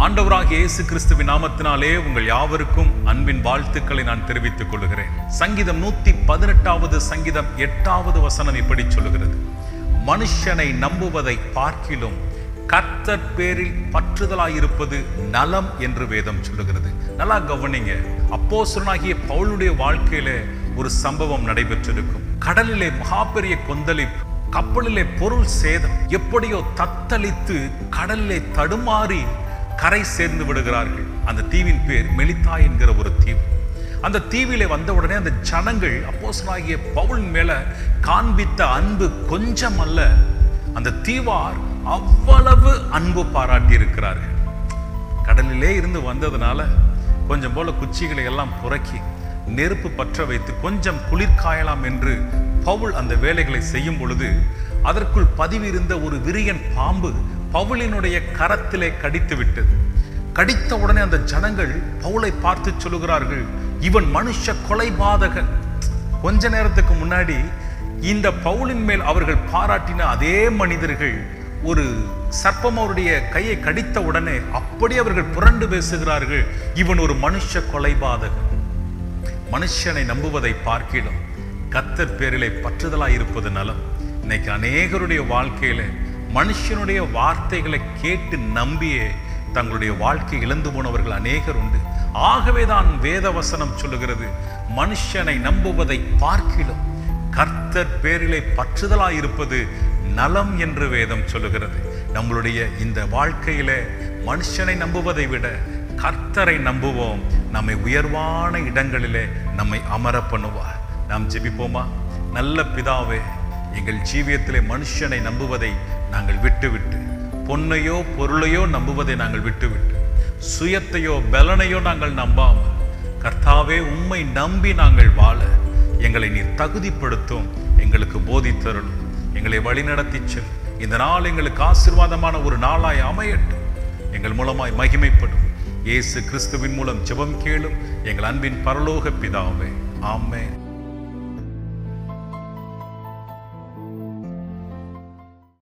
ஆண்டவராகிய இயேசு கிறிஸ்துவின் நாமத்தினாலே உங்கள் யாவருக்கும் அன்பின் வாழ்த்துக்களை நான் தெரிவித்துக் கொள்கிறேன் சங்கீதம் நூத்தி பதினெட்டாவது சங்கீதம் எட்டாவது வசனம் இப்படி சொல்லுகிறது மனுஷனை நம்புவதை பார்க்கிலும் கர்த்தர் பேரில் பற்றுதலாயிருப்பது நலம் என்று வேதம் சொல்லுகிறது நல்லா கவனிங்க அப்போஸ்தலனாகிய பவுலுடைய வாழ்க்கையில ஒரு சம்பவம் நடைபெற்றிருக்கும் கடலிலே மகாபெரிய கொந்தளிப்பு கப்பலிலே பொருள் சேதம் எப்படியோ தத்தளித்து கடலிலே தடுமாறி கரை சேர்ந்து விடுகிறார்கள் அந்த தீவின் பேர் மெலித்தா என்கிற ஒரு தீவு அந்த தீவிலே வந்த உடனே அந்த ஜனங்கள் அப்போஸ்தலனாகிய பவுல் மேல காண்பித்த அன்பு கொஞ்சம் அல்ல அந்த தீவார் அவ்வளவு அன்பு பாராட்டி இருக்கிறார்கள் கடலிலே இருந்து வந்ததுனால கொஞ்சம் போல குச்சிகளை எல்லாம் புறக்கி நெருப்பு பற்ற வைத்து கொஞ்சம் குளிர் காயலாம் என்று பவுல் அந்த வேலைகளை செய்யும் பொழுது அதற்குள் பதிவிருந்த ஒரு விரியன் பாம்பு பவுலினுடைய கரத்திலே கடித்து விட்டது கடித்த உடனே அந்த ஜனங்கள் பவுலை பார்த்து சொல்லுகிறார்கள் இவன் மனுஷ கொலைபாதகன் கொஞ்ச நேரத்துக்கு முன்னாடி இந்த பவுலின் மேல் அவர்கள் பாராட்டின அதே மனிதர்கள் ஒரு சர்ப்பம் அவருடைய கையை கடித்த உடனே அப்படி அவர்கள் புரண்டு பேசுகிறார்கள் இவன் ஒரு மனுஷ கொலைபாதகன் மனுஷனை நம்புவதை பார்க்கிலும் கத்தர் பேரிலே பற்றுதலாய் இருப்பது நலம் இன்னைக்கு அநேகருடைய வாழ்க்கையில மனுஷனுடைய வார்த்தைகளை கேட்டு நம்பியே தங்களுடைய வாழ்க்கை இழந்து போனவர்கள் அநேகர் உண்டு ஆகவே தான் வேத வசனம் சொல்லுகிறது மனுஷனை நம்புவதை பார்க்கிலும் கர்த்தர் பேரிலே பற்றுதலாய் இருப்பது நலம் என்று வேதம் சொல்லுகிறது நம்மளுடைய இந்த வாழ்க்கையில மனுஷனை நம்புவதை விட கர்த்தரை நம்புவோம் நம்மை உயர்வான இடங்களிலே நம்மை அமர பண்ணுவார் நாம் ஜெபிப்போமா நல்ல பிதாவே எங்கள் ஜீவியத்திலே மனுஷனை நம்புவதை நாங்கள் விட்டுவிட்டு பொன்னையோ பொருளையோ நம்புவதை நாங்கள் விட்டுவிட்டு சுயத்தையோ பலனையோ நாங்கள் நம்பாமல் கர்த்தாவே உம்மை நம்பி நாங்கள் வாழ எங்களை நீர் தகுதிப்படுத்தும் எங்களுக்கு போதித்தருளும் எங்களை வழிநடத்தி செல் இந்த நாள் எங்களுக்கு ஆசீர்வாதமான ஒரு நாளாய் அமையட்டும் எங்கள் மூலமாய் மகிமைப்படும் இயேசு கிறிஸ்துவின் மூலம் ஜெபம் கேளும் எங்கள் அன்பின் பரலோக பிதாவே ஆமென்